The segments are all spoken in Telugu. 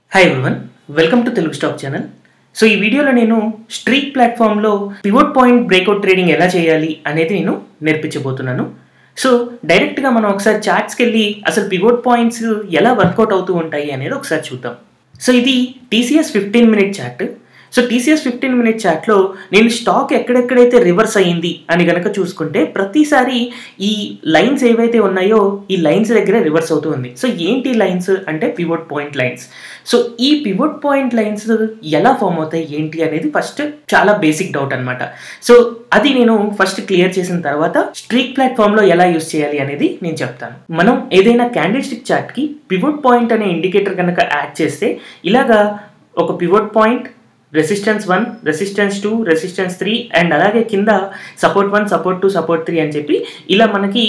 hi everyone welcome to Telugu stock channel so ఈ వీడియోలో నేను స్ట్రీక్ ప్లాట్ఫామ్లో పివోట్ పాయింట్ బ్రేక్అవుట్ ట్రేడింగ్ ఎలా చేయాలి అనేది నేను నేర్పించబోతున్నాను సో డైరెక్ట్గా మనం ఒకసారి చార్ట్స్కి వెళ్ళి అసలు పివోట్ పాయింట్స్ ఎలా వర్కౌట్ అవుతూ ఉంటాయి అనేది ఒకసారి చూద్దాం సో ఇది TCS fifteen minute chart so TCS fifteen minute చార్ట్లో నేను స్టాక్ ఎక్కడెక్కడైతే రివర్స్ అయ్యింది అని గనక చూసుకుంటే ప్రతిసారి ఈ లైన్స్ ఏవైతే ఉన్నాయో ఈ లైన్స్ దగ్గర రివర్స్ అవుతూ ఉంది సో ఏంటి లైన్స్ అంటే పివోట్ పాయింట్ లైన్స్ సో ఈ పివోట్ పాయింట్ లైన్స్ ఎలా ఫామ్ అవుతాయి ఏంటి అనేది ఫస్ట్ చాలా బేసిక్ డౌట్ అనమాట సో అది నేను ఫస్ట్ క్లియర్ చేసిన తర్వాత స్ట్రీక్ ప్లాట్ఫామ్లో ఎలా యూస్ చేయాలి అనేది నేను చెప్తాను మనం ఏదైనా క్యాండిల్ స్టిక్ చార్ట్కి పివోట్ పాయింట్ అనే ఇండికేటర్ కనుక యాడ్ చేస్తే ఇలాగా ఒక pivot point resistance one resistance two resistance three and అలాగే కింద support one support two support three అని చెప్పి ఇలా మనకి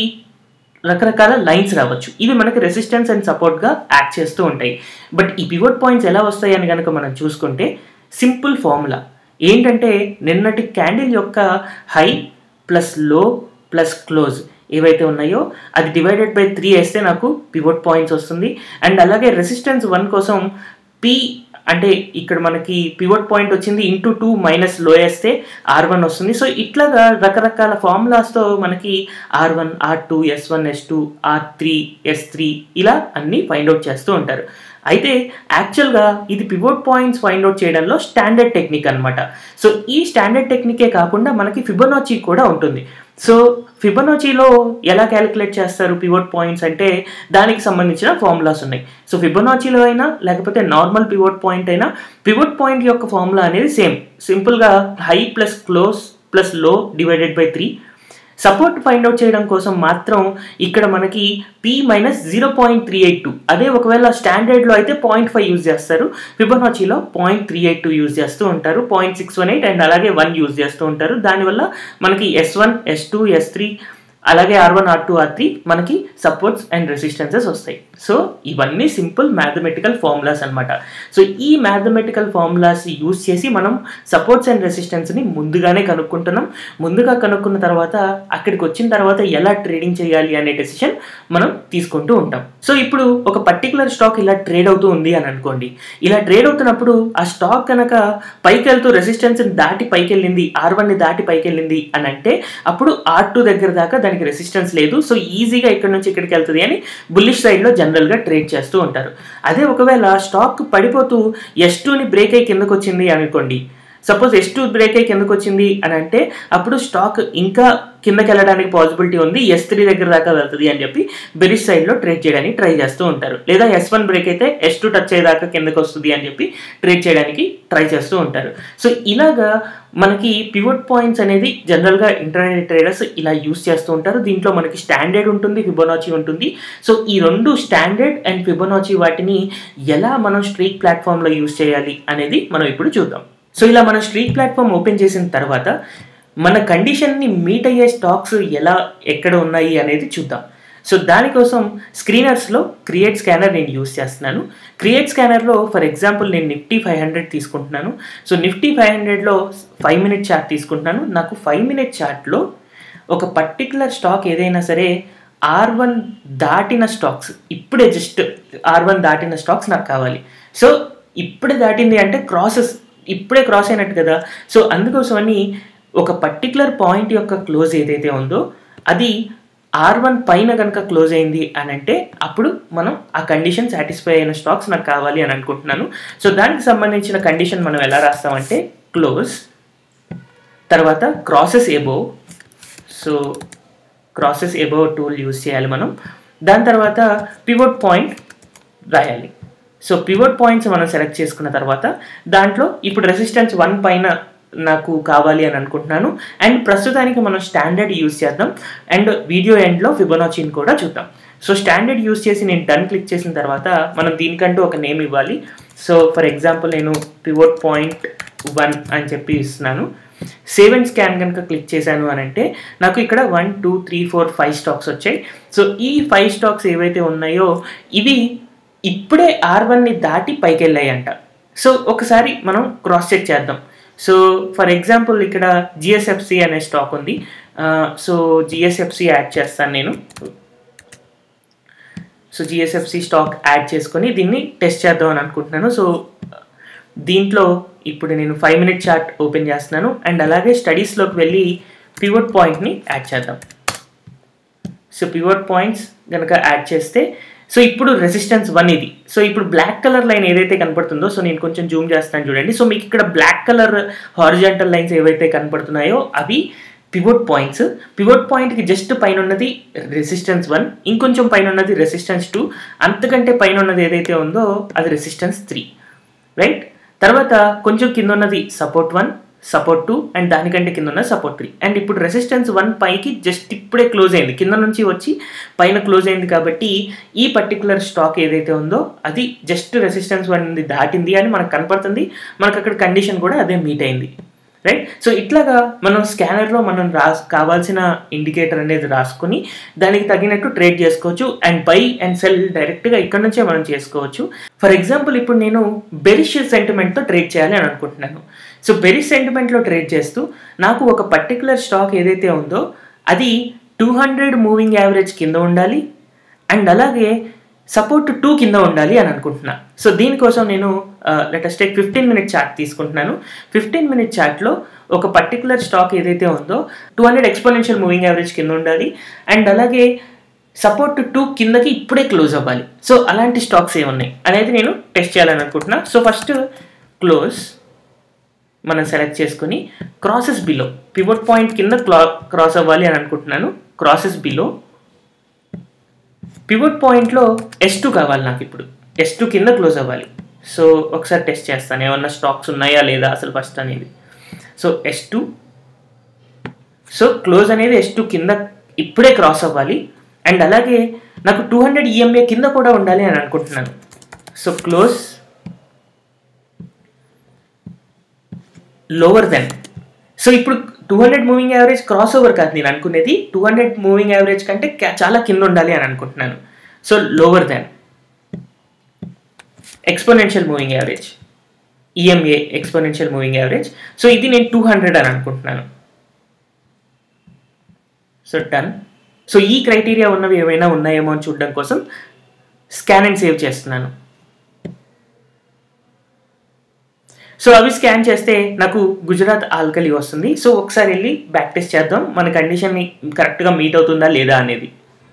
రకరకాల లైన్స్ రావచ్చు ఇవి మనకి రెసిస్టెన్స్ అండ్ సపోర్ట్గా యాక్ట్ చేస్తూ ఉంటాయి బట్ ఈ పివోట్ పాయింట్స్ ఎలా వస్తాయి అని కనుక మనం చూసుకుంటే సింపుల్ ఫార్ములా ఏంటంటే నిన్నటి క్యాండిల్ యొక్క high plus low plus close ఏవైతే ఉన్నాయో అది డివైడెడ్ బై త్రీ వేస్తే నాకు పివోట్ పాయింట్స్ వస్తుంది అండ్ అలాగే రెసిస్టెన్స్ వన్ కోసం పి అంటే ఇక్కడ మనకి పివోట్ పాయింట్ వచ్చింది ఇంటూ టూ మైనస్ లో వేస్తే ఆర్ వన్ వస్తుంది సో ఇట్లాగా రకరకాల ఫార్ములాస్తో మనకి R one R two S one S two R three S three ఇలా అన్నీ ఫైండ్ అవుట్ చేస్తూ ఉంటారు అయితే యాక్చువల్గా ఇది పివోట్ పాయింట్స్ ఫైండ్ అవుట్ చేయడంలో స్టాండర్డ్ టెక్నిక్ అనమాట సో ఈ స్టాండర్డ్ టెక్నికే కాకుండా మనకి ఫిబొనాచి కూడా ఉంటుంది సో ఫిబొనాచీలో ఎలా క్యాలిక్యులేట్ చేస్తారు పివోట్ పాయింట్స్ అంటే దానికి సంబంధించిన ఫార్ములాస్ ఉన్నాయి సో ఫిబొనాచీలో అయినా లేకపోతే నార్మల్ పివోట్ పాయింట్ అయినా పివోట్ పాయింట్ యొక్క ఫార్ములా అనేది సేమ్ సింపుల్గా high plus close plus low divided by three support find out చేయడం కోసం మాత్రం ఇక్కడ మనకి P minus zero point three eight two అదే ఒకవేళ స్టాండర్డ్లో అయితే పాయింట్ ఫైవ్ యూజ్ చేస్తారు ఫిబొనాచీలో point three eight two use చేస్తూ ఉంటారు point six one eight and అలాగే వన్ యూజ్ చేస్తూ ఉంటారు దానివల్ల మనకి S one S two yes three అలాగే R one R two R three మనకి సపోర్ట్స్ అండ్ రెసిస్టెన్సెస్ వస్తాయి సో ఇవన్నీ సింపుల్ మ్యాథమెటికల్ ఫార్ములాస్ అనమాట సో ఈ మ్యాథమెటికల్ ఫార్ములాస్ యూస్ చేసి మనం సపోర్ట్స్ అండ్ రెసిస్టెన్స్ని ముందుగానే కనుక్కుంటున్నాం ముందుగా కనుక్కున్న తర్వాత అక్కడికి వచ్చిన తర్వాత ఎలా ట్రేడింగ్ చేయాలి అనే డెసిషన్ మనం తీసుకుంటూ ఉంటాం సో ఇప్పుడు ఒక పర్టికులర్ స్టాక్ ఇలా ట్రేడ్ అవుతూ ఉంది అని అనుకోండి ఇలా ట్రేడ్ అవుతున్నప్పుడు ఆ స్టాక్ కనుక పైకి వెళ్తూ రెసిస్టెన్స్ దాటి పైకి వెళ్ళింది ఆర్ వన్ని దాటి పైకి వెళ్ళింది అని అంటే అప్పుడు ఆర్ టూ దగ్గర దాకా దానికి రెసిస్టెన్స్ లేదు సో ఈజీగా ఇక్కడ నుంచి ఇక్కడికి వెళ్తుంది అని బుల్లిష్ సైడ్లో జనరల్గా ట్రేడ్ చేస్తూ ఉంటారు అదే ఒకవేళ స్టాక్ పడిపోతూ ఎస్ టూని బ్రేక్ అయ్యి కిందకు వచ్చింది అనుకోండి సపోజ్ ఎస్ టూ బ్రేక్ అయ్యి కిందకు వచ్చింది అని అంటే అప్పుడు స్టాక్ ఇంకా కిందకి వెళ్ళడానికి పాసిబిలిటీ ఉంది ఎస్ త్రీ దగ్గర దాకా వెళ్తుంది అని చెప్పి బెరిష్ సైడ్లో ట్రేడ్ చేయడానికి ట్రై చేస్తూ ఉంటారు లేదా ఎస్ వన్ బ్రేక్ అయితే ఎస్ టూ టచ్ అయ్యేదాకా కిందకి వస్తుంది అని చెప్పి ట్రేడ్ చేయడానికి ట్రై చేస్తూ ఉంటారు సో ఇలాగా మనకి పివోట్ పాయింట్స్ అనేది జనరల్గా ఇంటర్నెట్ ట్రేడర్స్ ఇలా యూస్ చేస్తూ ఉంటారు దీంట్లో మనకి స్టాండర్డ్ ఉంటుంది ఫిబొనాచి ఉంటుంది సో ఈ రెండు స్టాండర్డ్ అండ్ ఫిబొనాచి వాటిని ఎలా మనం స్ట్రీక్ ప్లాట్ఫామ్లో యూస్ చేయాలి అనేది మనం ఇప్పుడు చూద్దాం సో ఇలా మనం స్ట్రీక్ ప్లాట్ఫామ్ ఓపెన్ చేసిన తర్వాత మన కండిషన్ని మీట్ అయ్యే స్టాక్స్ ఎలా ఎక్కడ ఉన్నాయి అనేది చూద్దాం సో దానికోసం స్క్రీనర్స్లో క్రియేట్ స్కానర్ నేను యూస్ చేస్తున్నాను క్రియేట్ స్కానర్లో ఫర్ ఎగ్జాంపుల్ నేను నిఫ్టీ ఫైవ్ హండ్రెడ్ తీసుకుంటున్నాను సో నిఫ్టీ ఫైవ్ హండ్రెడ్లో ఫైవ్ మినిట్ చార్ట్ తీసుకుంటున్నాను నాకు ఫైవ్ మినిట్ చార్ట్లో ఒక పర్టికులర్ స్టాక్ ఏదైనా సరే ఆర్ వన్ దాటిన స్టాక్స్ ఇప్పుడే జస్ట్ ఆర్ వన్ దాటిన స్టాక్స్ నాకు కావాలి సో ఇప్పుడే దాటింది అంటే క్రాసెస్ ఇప్పుడే క్రాస్ అయినట్టు కదా సో అందుకోసమని ఒక పర్టికులర్ పాయింట్ యొక్క క్లోజ్ ఏదైతే ఉందో అది ఆర్ వన్ పైన కనుక క్లోజ్ అయింది అని అంటే అప్పుడు మనం ఆ కండిషన్ సాటిస్ఫై అయిన స్టాక్స్ నాకు కావాలి అని అనుకుంటున్నాను సో దానికి సంబంధించిన కండిషన్ మనం ఎలా రాస్తామంటే క్లోజ్ తర్వాత crosses above so crosses above tool use చేయాలి మనం దాని తర్వాత పివోట్ పాయింట్ రాయాలి సో పివోట్ పాయింట్స్ మనం సెలెక్ట్ చేసుకున్న తర్వాత దాంట్లో ఇప్పుడు రెసిస్టెన్స్ వన్ పైన నాకు కావాలి అని అనుకుంటున్నాను అండ్ ప్రస్తుతానికి మనం స్టాండర్డ్ యూస్ చేద్దాం అండ్ వీడియో ఎండ్లో ఫిబొనాచిని కూడా చూద్దాం సో స్టాండర్డ్ యూస్ చేసి నేను డన్ క్లిక్ చేసిన తర్వాత మనం దీనికంటూ ఒక నేమ్ ఇవ్వాలి సో ఫర్ ఎగ్జాంపుల్ నేను పివోట్ పాయింట్ వన్ అని చెప్పి ఇస్తున్నాను సేవ్ అండ్ స్కాన్ కనుక క్లిక్ చేశాను అని అంటే నాకు ఇక్కడ one two three four five stocks వచ్చాయి సో ఈ ఫైవ్ స్టాక్స్ ఏవైతే ఉన్నాయో ఇవి ఇప్పుడే ఆర్ వన్ని దాటి పైకి వెళ్ళాయంట సో ఒకసారి మనం క్రాస్ చెక్ చేద్దాం సో ఫర్ ఎగ్జాంపుల్ ఇక్కడ జిఎస్ఎఫ్సి అనే స్టాక్ ఉంది సో జిఎస్ఎఫ్సి యాడ్ చేస్తాను నేను సో జిఎస్ఎఫ్సి స్టాక్ యాడ్ చేసుకొని దీన్ని టెస్ట్ చేద్దాం అని అనుకుంటున్నాను సో దీంట్లో ఇప్పుడు నేను ఫైవ్ మినిట్ చార్ట్ ఓపెన్ చేస్తున్నాను అండ్ అలాగే స్టడీస్లోకి వెళ్ళి పివోట్ పాయింట్ని యాడ్ చేద్దాం సో పివోట్ పాయింట్స్ కనుక యాడ్ చేస్తే సో ఇప్పుడు రెసిస్టెన్స్ వన్ ఇది సో ఇప్పుడు బ్లాక్ కలర్ లైన్ ఏదైతే కనపడుతుందో సో నేను కొంచెం జూమ్ చేస్తాను చూడండి సో మీకు ఇక్కడ బ్లాక్ కలర్ హారిజాంటల్ లైన్స్ ఏవైతే కనపడుతున్నాయో అవి పివోట్ పాయింట్స్ పివోట్ పాయింట్కి జస్ట్ పైన ఉన్నది రెసిస్టెన్స్ వన్ ఇంకొంచెం పైన ఉన్నది రెసిస్టెన్స్ టూ అంతకంటే పైన ఉన్నది ఏదైతే ఉందో అది రెసిస్టెన్స్ త్రీ రైట్ తర్వాత కొంచెం కింద ఉన్నది support one support two and దానికంటే కింద ఉన్న సపోర్ట్ త్రీ అండ్ ఇప్పుడు రెసిస్టెన్స్ వన్ పైకి జస్ట్ ఇప్పుడే క్లోజ్ అయింది కింద నుంచి వచ్చి పైన క్లోజ్ అయింది కాబట్టి ఈ పర్టికులర్ స్టాక్ ఏదైతే ఉందో అది జస్ట్ రెసిస్టెన్స్ వన్ దాటింది అని మనకు కనపడుతుంది మనకు అక్కడ కండిషన్ కూడా అదే మీట్ అయింది రైట్ సో ఇట్లాగా మనం స్కానర్లో మనం రాస్ కావాల్సిన ఇండికేటర్ అనేది రాసుకొని దానికి తగినట్టు ట్రేడ్ చేసుకోవచ్చు అండ్ బై అండ్ సెల్ డైరెక్ట్గా ఇక్కడ నుంచే మనం చేసుకోవచ్చు ఫర్ ఎగ్జాంపుల్ ఇప్పుడు నేను బెరిష్ సెంటిమెంట్తో ట్రేడ్ చేయాలి అని అనుకుంటున్నాను సో బెరిష్ సెంటిమెంట్లో ట్రేడ్ చేస్తూ నాకు ఒక పర్టికులర్ స్టాక్ ఏదైతే ఉందో అది టూ హండ్రెడ్ మూవింగ్ యావరేజ్ కింద ఉండాలి అండ్ అలాగే సపోర్ట్ టూ కింద ఉండాలి అని అనుకుంటున్నా సో దీనికోసం నేను latest take fifteen minute chart తీసుకుంటున్నాను ఫిఫ్టీన్ మినిట్ చార్ట్లో ఒక పర్టికులర్ స్టాక్ ఏదైతే ఉందో two hundred exponential moving average కింద ఉండాలి అండ్ అలాగే సపోర్ట్ టూ కిందకి ఇప్పుడే క్లోజ్ అవ్వాలి సో అలాంటి స్టాక్స్ ఏమున్నాయి అనేది నేను టెస్ట్ చేయాలని అనుకుంటున్నా సో ఫస్ట్ క్లోజ్ మనం సెలెక్ట్ చేసుకుని క్రాసెస్ బిలో పివోట్ పాయింట్ కింద క్లా క్రాస్ అవ్వాలి అని అనుకుంటున్నాను క్రాసెస్ బిలో పివోట్ పాయింట్లో ఎస్ టూ కావాలి నాకు ఇప్పుడు ఎస్ టూ కింద క్లోజ్ అవ్వాలి సో ఒకసారి టెస్ట్ చేస్తాను ఏమన్నా స్టాక్స్ ఉన్నాయా లేదా అసలు ఫస్ట్ అనేది so S two so close అనేది ఎస్ టూ కింద ఇప్పుడే క్రాస్ అవ్వాలి అండ్ అలాగే నాకు టూ హండ్రెడ్ ఈఎంఏ కింద కూడా ఉండాలి అని అనుకుంటున్నాను so close lower than so ఇప్పుడు two hundred moving average cross over కాదు నేను అనుకునేది టూ హండ్రెడ్ మూవింగ్ యావరేజ్ కంటే చాలా కింద ఉండాలి అని అనుకుంటున్నాను so lower than exponential moving average EMA exponential moving average so ఇది నేను టూ హండ్రెడ్ అని అనుకుంటున్నాను సో డన్ సో ఈ క్రైటీరియా ఉన్నవి ఏమైనా ఉన్నాయేమో అని చూడడం కోసం స్కాన్ అండ్ సేవ్ చేస్తున్నాను సో అవి స్కాన్ చేస్తే నాకు గుజరాత్ ఆల్కలి వస్తుంది సో ఒకసారి వెళ్ళి బ్యాక్ టెస్ట్ చేద్దాం మన కండిషన్ కరెక్ట్గా మీట్ అవుతుందా లేదా అనేది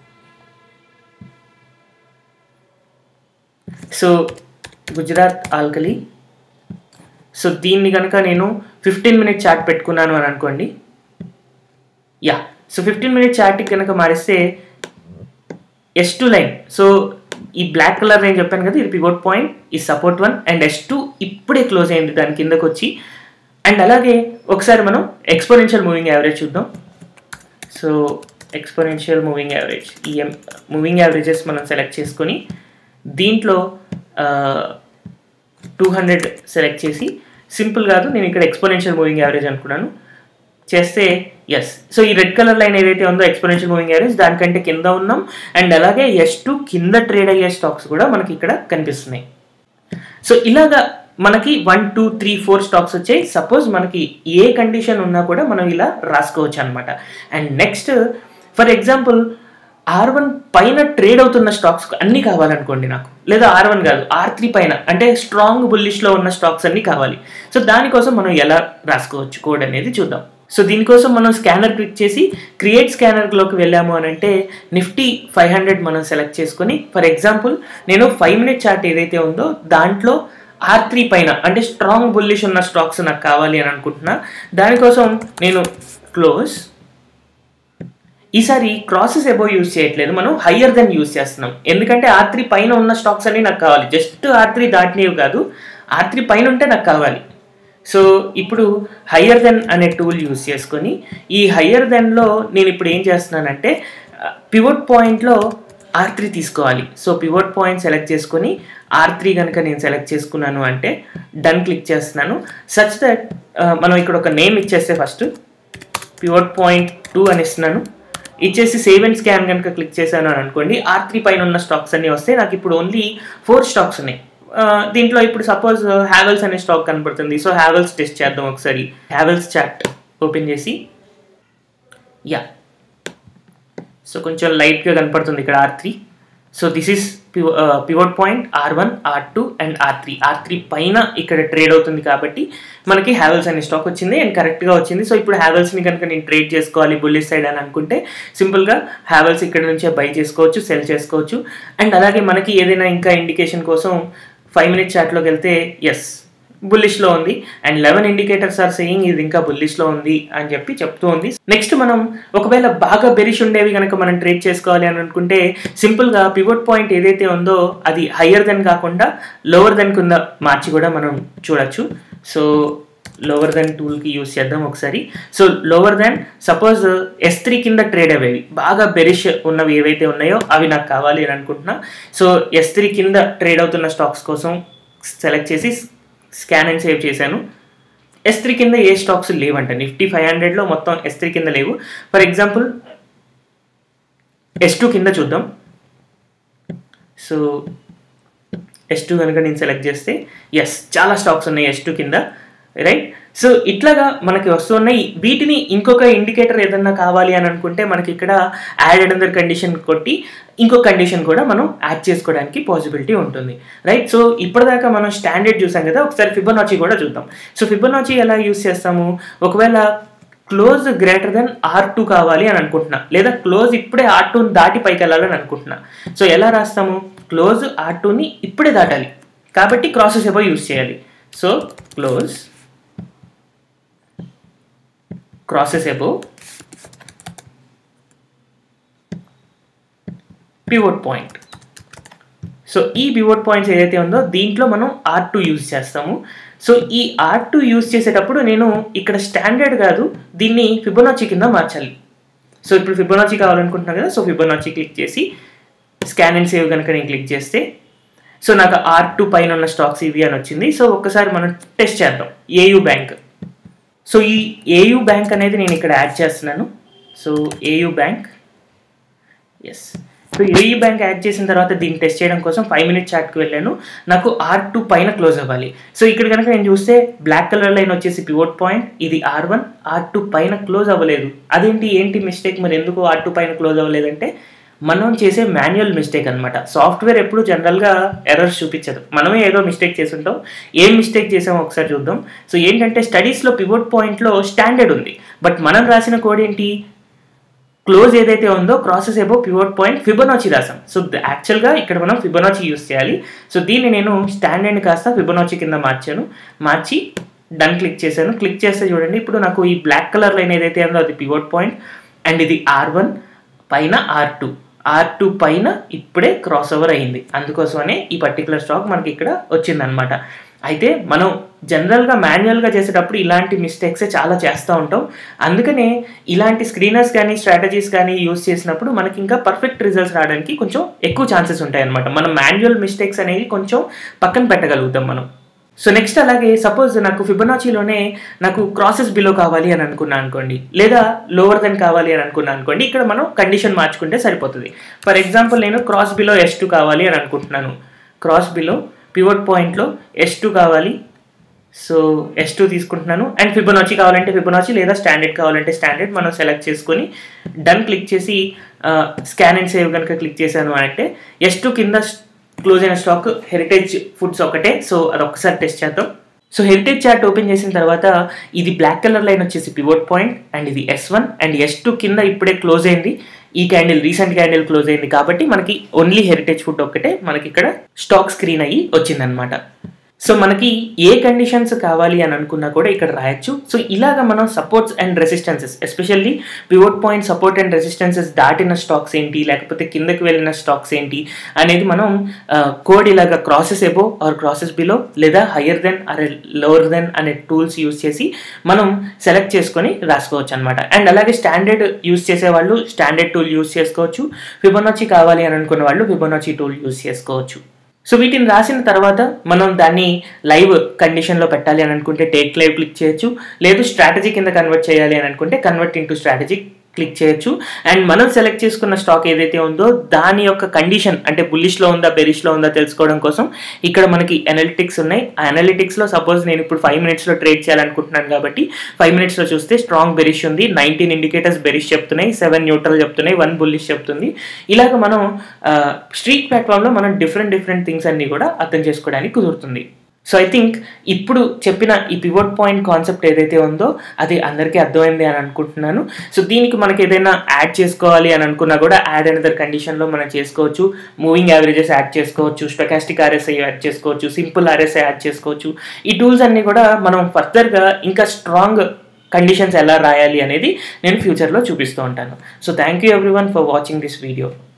సో గుజరాత్ ఆల్కలి సో దీన్ని కనుక నేను ఫిఫ్టీన్ మినిట్ చార్ట్ పెట్టుకున్నాను అని అనుకోండి యా సో ఫిఫ్టీన్ మినిట్ చార్ట్కి కనుక మారిస్తే ఎస్ టూ లైన్ సో ఈ బ్లాక్ కలర్ నేను చెప్పాను కదా ఇది పివోట్ పాయింట్ ఈ support one and S two ఇప్పుడే క్లోజ్ అయింది దాని కిందకు వచ్చి అండ్ అలాగే ఒకసారి మనం ఎక్స్పోనెన్షియల్ మూవింగ్ యావరేజ్ చూద్దాం సో ఎక్స్పోనెన్షియల్ మూవింగ్ యావరేజ్ ఈ మూవింగ్ యావరేజెస్ మనం సెలెక్ట్ చేసుకొని దీంట్లో టూ హండ్రెడ్ సెలెక్ట్ చేసి సింపుల్ కాదు నేను ఇక్కడ ఎక్స్పోనెన్షియల్ మూవింగ్ యావరేజ్ అనుకున్నాను చేస్తే ఎస్ సో ఈ రెడ్ కలర్ లైన్ ఏదైతే ఉందో ఎక్స్పోనెన్షియల్ మూవింగ్ యావరేజ్ దానికంటే కింద ఉన్నాం అండ్ అలాగే ఎస్ టూ కింద ట్రేడ్ అయ్యే స్టాక్స్ కూడా మనకి ఇక్కడ కనిపిస్తున్నాయి సో ఇలాగా మనకి one two three four stocks వచ్చాయి సపోజ్ మనకి ఏ కండిషన్ ఉన్నా కూడా మనం ఇలా రాసుకోవచ్చు అనమాట and next for example R one పైన ట్రేడ్ అవుతున్న స్టాక్స్ అన్నీ కావాలనుకోండి నాకు లేదా ఆర్ వన్ కాదు ఆర్ త్రీ పైన అంటే స్ట్రాంగ్ బుల్లిష్లో ఉన్న స్టాక్స్ అన్నీ కావాలి సో దానికోసం మనం ఎలా రాసుకోవచ్చు కోడ్ అనేది చూద్దాం సో దీనికోసం మనం స్కానర్ క్లిక్ చేసి క్రియేట్ స్కానర్లోకి వెళ్ళాము అని అంటే నిఫ్టీ ఫైవ్ హండ్రెడ్ మనం సెలెక్ట్ చేసుకొని ఫర్ ఎగ్జాంపుల్ నేను ఫైవ్ మినిట్ చార్ట్ ఏదైతే ఉందో దాంట్లో ఆర్ త్రీ పైన అంటే స్ట్రాంగ్ బుల్లిష్ ఉన్న స్టాక్స్ నాకు కావాలి అని అనుకుంటున్నా దానికోసం నేను క్లోజ్ ఈసారి క్రాసెస్ ఎబో యూజ్ చేయట్లేదు మనం హయ్యర్ దెన్ యూజ్ చేస్తున్నాం ఎందుకంటే ఆర్ త్రీ పైన ఉన్న స్టాక్స్ అన్ని నాకు కావాలి జస్ట్ ఆర్ త్రీ దాటినవి కాదు ఆర్ త్రీ పైన ఉంటే నాకు కావాలి సో ఇప్పుడు హయ్యర్ దెన్ అనే టూల్ యూస్ చేసుకొని ఈ హయ్యర్ దెన్లో నేను ఇప్పుడు ఏం చేస్తున్నానంటే పివోట్ పాయింట్లో ఆర్ త్రీ తీసుకోవాలి సో పివోట్ పాయింట్ సెలెక్ట్ చేసుకొని ఆర్ త్రీ కనుక నేను సెలెక్ట్ చేసుకున్నాను అంటే డన్ క్లిక్ చేస్తున్నాను సచ్ దట్ మనం ఇక్కడ ఒక నేమ్ ఇచ్చేస్తే ఫస్ట్ పివోట్ పాయింట్ టూ అని ఇస్తున్నాను ఇచ్చేసి సేవ్ అండ్ స్కాన్ కనుక క్లిక్ చేశాను అని అనుకోండి ఆర్ త్రీ పైన ఉన్న స్టాక్స్ అన్నీ వస్తే నాకు ఇప్పుడు ఓన్లీ ఫోర్ స్టాక్స్ ఉన్నాయి దీంట్లో ఇప్పుడు సపోజ్ హ్యావెల్స్ అనే స్టాక్ కనపడుతుంది సో హ్యావెల్స్ టెస్ట్ చేద్దాం ఒకసారి హ్యావెల్స్ చాట్ ఓపెన్ చేసి యా సో కొంచెం లైట్గా కనపడుతుంది ఇక్కడ R three so this is pivot point R one R two and R three R three పైన ఇక్కడ ట్రేడ్ అవుతుంది కాబట్టి మనకి హ్యావెల్స్ అనే స్టాక్ వచ్చింది అండ్ కరెక్ట్గా వచ్చింది సో ఇప్పుడు హ్యావెల్స్ని కనుక నేను ట్రేడ్ చేసుకోవాలి బుల్లిష్ సైడ్ అని అనుకుంటే సింపుల్గా హ్యావెల్స్ ఇక్కడ నుంచే బై చేసుకోవచ్చు సెల్ చేసుకోవచ్చు అండ్ అలాగే మనకి ఏదైనా ఇంకా ఇండికేషన్ కోసం ఫైవ్ మినిట్ చాట్లోకి వెళ్తే ఎస్ బుల్లిష్లో ఉంది and eleven indicators are saying ఇది ఇంకా బుల్లిష్లో ఉంది అని చెప్పి చెప్తూ ఉంది నెక్స్ట్ మనం ఒకవేళ బాగా బెరిష్ ఉండేవి కనుక మనం ట్రేడ్ చేసుకోవాలి అని అనుకుంటే సింపుల్గా పివోట్ పాయింట్ ఏదైతే ఉందో అది హయ్యర్ దెన్ కాకుండా లోవర్ దెన్ కింద మార్చి కూడా మనం చూడొచ్చు సో లోవర్ దెన్ టూల్కి యూస్ చేద్దాం ఒకసారి so lower than suppose S three కింద ట్రేడ్ అయ్యేవి బాగా బెరిష్ ఉన్నవి ఏవైతే ఉన్నాయో అవి నాకు కావాలి అని అనుకుంటున్నా సో ఎస్ త్రీ కింద ట్రేడ్ అవుతున్న స్టాక్స్ కోసం సెలెక్ట్ చేసి స్కాన్ అండ్ సేవ్ చేశాను ఎస్ త్రీ కింద ఏ స్టాక్స్ లేవంట నిఫ్టీ ఫైవ్ హండ్రెడ్లో మొత్తం ఎస్ త్రీ కింద లేవు ఫర్ ఎగ్జాంపుల్ ఎస్ టూ కింద చూద్దాం సో ఎస్ టూ కనుక నేను సెలెక్ట్ చేస్తే ఎస్ చాలా స్టాక్స్ ఉన్నాయి ఎస్ టూ కింద రైట్ సో ఇట్లాగా మనకి వస్తున్నాయి వీటిని ఇంకొక ఇండికేటర్ ఏదన్నా కావాలి అని అనుకుంటే మనకి ఇక్కడ యాడ్ అండర్ కండిషన్ కొట్టి ఇంకొక కండిషన్ కూడా మనం యాడ్ చేసుకోవడానికి పాసిబిలిటీ ఉంటుంది రైట్ సో ఇప్పటిదాకా మనం స్టాండర్డ్ చూసాం కదా ఒకసారి ఫిబొనాచి కూడా చూద్దాం సో ఫిబొనాచి ఎలా యూస్ చేస్తాము ఒకవేళ close greater than R two కావాలి అని అనుకుంటున్నా లేదా క్లోజ్ ఇప్పుడే ఆర్ టూని దాటి పైకి వెళ్ళాలని అనుకుంటున్నా సో ఎలా రాస్తాము క్లోజ్ ఆర్ టూని ఇప్పుడే దాటాలి కాబట్టి క్రాసెస్ ఏవో యూస్ చేయాలి so close crosses above pivot point so ఈ పివోట్ పాయింట్స్ ఏదైతే ఉందో దీంట్లో మనం ఆర్ టూ యూజ్ చేస్తాము సో ఈ ఆర్ టూ యూజ్ చేసేటప్పుడు నేను ఇక్కడ స్టాండర్డ్ కాదు దీన్ని ఫిబొనాచి కింద మార్చాలి సో ఇప్పుడు ఫిబొనాచి కావాలనుకుంటున్నాను కదా సో ఫిబొనాచి క్లిక్ చేసి స్కాన్ అండ్ సేవ్ కనుక నేను క్లిక్ చేస్తే సో నాకు ఆర్ టూ పైన ఉన్న స్టాక్స్ ఇవి అని వచ్చింది సో ఒక్కసారి మనం టెస్ట్ చేద్దాం ఏయూ బ్యాంక్ సో ఈ ఏయూ బ్యాంక్ అనేది నేను ఇక్కడ యాడ్ చేస్తున్నాను so AU bank S so AU bank add చేసిన తర్వాత దీన్ని టెస్ట్ చేయడం కోసం ఫైవ్ మినిట్ చాట్కి వెళ్ళాను నాకు ఆర్ టూ పైన క్లోజ్ అవ్వాలి సో ఇక్కడ కనుక నేను చూస్తే బ్లాక్ కలర్ లైన్ వచ్చేసి పివోట్ పాయింట్ ఇది ఆర్ వన్ ఆర్ టూ పైన క్లోజ్ అవ్వలేదు అదేంటి ఏంటి మిస్టేక్ మరి ఎందుకు ఆర్ టూ పైన క్లోజ్ అవ్వలేదంటే మనం చేసే మాన్యువల్ మిస్టేక్ అనమాట సాఫ్ట్వేర్ ఎప్పుడు జనరల్గా ఎర్రర్స్ చూపించదు మనమే ఏదో మిస్టేక్ చేసుంటాం ఏం మిస్టేక్ చేసామో ఒకసారి చూద్దాం సో ఏంటంటే స్టడీస్లో పివోట్ పాయింట్లో స్టాండర్డ్ ఉంది బట్ మనం రాసిన కోడ్ ఏంటి క్లోజ్ ఏదైతే ఉందో crosses above pivot point Fibonacci రాసాం సో యాక్చువల్గా ఇక్కడ మనం ఫిబొనాచి యూస్ చేయాలి సో దీన్ని నేను స్టాండర్డ్ని కాస్త ఫిబొనాచి కింద మార్చాను మార్చి డన్ క్లిక్ చేశాను క్లిక్ చేస్తే చూడండి ఇప్పుడు నాకు ఈ బ్లాక్ కలర్ లైన్ ఏదైతే ఉందో అది పివోట్ పాయింట్ అండ్ ఇది ఆర్ వన్ పైన ఆర్ టూ ఆర్ టూ పైన ఇప్పుడే క్రాస్ ఓవర్ అయింది అందుకోసమనే ఈ పర్టికులర్ స్టాక్ మనకి ఇక్కడ వచ్చిందనమాట అయితే మనం జనరల్గా మాన్యువల్గా చేసేటప్పుడు ఇలాంటి మిస్టేక్సే చాలా చేస్తూ ఉంటాం అందుకనే ఇలాంటి స్క్రీనర్స్ కానీ స్ట్రాటజీస్ కానీ యూస్ చేసినప్పుడు మనకి ఇంకా పర్ఫెక్ట్ రిజల్ట్స్ రావడానికి కొంచెం ఎక్కువ ఛాన్సెస్ ఉంటాయి అనమాట మనం మాన్యువల్ మిస్టేక్స్ అనేవి కొంచెం పక్కన పెట్టగలుగుతాం మనం సో నెక్స్ట్ అలాగే సపోజ్ నాకు ఫిబొనాచీలోనే నాకు క్రాసెస్ బిలో కావాలి అని అనుకున్నా అనుకోండి లేదా లోవర్ దెన్ కావాలి అని అనుకున్నా అనుకోండి ఇక్కడ మనం కండిషన్ మార్చుకుంటే సరిపోతుంది ఫర్ ఎగ్జాంపుల్ నేను క్రాస్ బిలో ఎస్ టూ కావాలి అని అనుకుంటున్నాను క్రాస్ బిలో పివోట్ పాయింట్లో ఎస్ టూ కావాలి సో ఎస్ టూ తీసుకుంటున్నాను అండ్ ఫిబొనాచి కావాలంటే ఫిబొనాచి లేదా స్టాండర్డ్ కావాలంటే స్టాండర్డ్ మనం సెలెక్ట్ చేసుకొని డన్ క్లిక్ చేసి స్కాన్ అండ్ సేవ్ కనుక క్లిక్ చేశాను అంటే ఎస్ టూ కింద క్లోజ్ అయిన స్టాక్ హెరిటేజ్ ఫుడ్స్ ఒకటే సో అది ఒక్కసారి టెస్ట్ చేద్దాం సో హెరిటేజ్ చార్ట్ ఓపెన్ చేసిన తర్వాత ఇది బ్లాక్ కలర్ లైన్ వచ్చేసి పివోట్ పాయింట్ అండ్ ఇది S one and S two కింద ఇప్పుడే క్లోజ్ అయింది ఈ క్యాండిల్ రీసెంట్ క్యాండిల్ క్లోజ్ అయింది కాబట్టి మనకి ఓన్లీ హెరిటేజ్ ఫుడ్ ఒక్కటే మనకి ఇక్కడ స్టాక్ స్క్రీన్ అయ్యి వచ్చిందనమాట సో మనకి ఏ కండిషన్స్ కావాలి అని అనుకున్నా కూడా ఇక్కడ రాయొచ్చు సో ఇలాగ మనం supports and resistances especially pivot point support and resistances దాటిన స్టాక్స్ ఏంటి లేకపోతే కిందకి వెళ్ళిన స్టాక్స్ ఏంటి అనేది మనం కోడ్ ఇలాగ crosses above R crosses below లేదా హయ్యర్ దెన్ అరే లోవర్ దెన్ అనే టూల్స్ యూస్ చేసి మనం సెలెక్ట్ చేసుకొని రాసుకోవచ్చు అనమాట అండ్ అలాగే స్టాండర్డ్ యూస్ చేసే వాళ్ళు స్టాండర్డ్ టూల్ యూస్ చేసుకోవచ్చు ఫిబొనాచి కావాలి అని అనుకున్న వాళ్ళు ఫిబొనాచి టూల్ యూస్ చేసుకోవచ్చు సో వీటిని రాసిన తర్వాత మనం దాన్ని లైవ్ కండిషన్లో పెట్టాలి అని అనుకుంటే టేక్ లైవ్ క్లిక్ చేయొచ్చు లేదు స్ట్రాటజీ కింద కన్వర్ట్ చేయాలి అని అనుకుంటే కన్వర్ట్ ఇంటూ స్ట్రాటజీ క్లిక్ చేయొచ్చు అండ్ మనం సెలెక్ట్ చేసుకున్న స్టాక్ ఏదైతే ఉందో దాని యొక్క కండిషన్ అంటే బుల్లిష్లో ఉందా బెరిష్లో ఉందా తెలుసుకోవడం కోసం ఇక్కడ మనకి అనలిటిక్స్ ఉన్నాయి ఆ అనలిటిక్స్లో సపోజ్ నేను ఇప్పుడు ఫైవ్ మినిట్స్లో ట్రేడ్ చేయాలనుకుంటున్నాను కాబట్టి ఫైవ్ మినిట్స్లో చూస్తే స్ట్రాంగ్ బెరిష్ ఉంది నైన్టీన్ ఇండికేటర్స్ బెరిష్ చెప్తున్నాయి సెవెన్ న్యూట్రల్ చెప్తున్నాయి వన్ బుల్లిష్ చెప్తుంది ఇలాగ మనం స్ట్రీట్ ప్లాట్ఫామ్లో మనం డిఫరెంట్ డిఫరెంట్ థింగ్స్ అన్ని కూడా అర్థం చేసుకోవడానికి కుదురుతుంది సో ఐ థింక్ ఇప్పుడు చెప్పిన ఈ పివోట్ పాయింట్ కాన్సెప్ట్ ఏదైతే ఉందో అది అందరికీ అర్థమైంది అని అనుకుంటున్నాను సో దీనికి మనకి ఏదైనా యాడ్ చేసుకోవాలి అని అనుకున్నా కూడా యాడ్ అనదర్ కండిషన్లో మనం చేసుకోవచ్చు మూవింగ్ యావరేజెస్ యాడ్ చేసుకోవచ్చు స్పెకాస్టిక్ ఆర్ఎస్ఐ యాడ్ చేసుకోవచ్చు సింపుల్ ఆర్ఎస్ఐ యాడ్ చేసుకోవచ్చు ఈ టూల్స్ అన్నీ కూడా మనం ఫర్దర్గా ఇంకా స్ట్రాంగ్ కండిషన్స్ ఎలా రాయాలి అనేది నేను ఫ్యూచర్లో చూపిస్తూ ఉంటాను so thank you everyone for watching this video